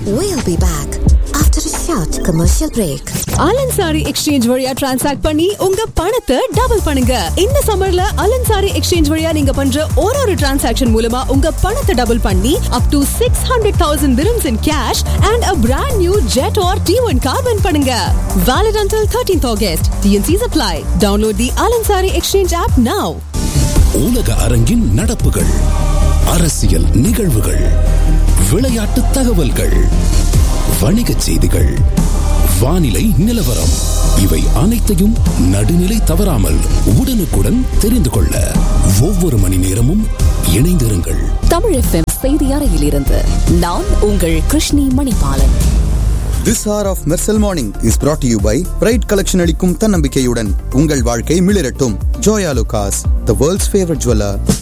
We'll be back after a short commercial break. Al Ansari exchange வழியா transact பண்ணி உங்க பணத்தை டபுள் பண்ணுங்க இந்த சம்மர்ல அலன்சாரி எக்ஸ்சேஞ்ச் வழியா நீங்க பண்ற ஒரு ஒரு டிரான்சாக்ஷன் மூலமா உங்க பணத்தை டபுள் பண்ணி up to six hundred thousand dirhams in cash and a brand new jet or T1 car win பண்ணுங்க valid until 13th August TNC's apply download the Al Ansari exchange app now உலக அரங்கின் நடப்புகள் அரசியல் நிகழ்வுகள் விளையாட்டு தகவல்கள் வணிகச் செய்திகள் வானிலை நிலவரம் இவை அனைத்தையும் நடுநிலை தவறாமல் உடனுக்குடன் தெரிந்து கொள்ள ஒவ்வொரு மணி நேரமும் இணைந்திருங்கள் தமிழ் எஃப்எம் செய்தி அறையிலிருந்து நான் உங்கள் Krishni Manibalan This hour of Mersal Morning is brought to you by Pride Collection அளிக்கும் தன்னம்பிக்கையுடன் உங்கள் வாழ்க்கை மிளிரட்டும் Joya லுகாஸ் the world's favorite jeweler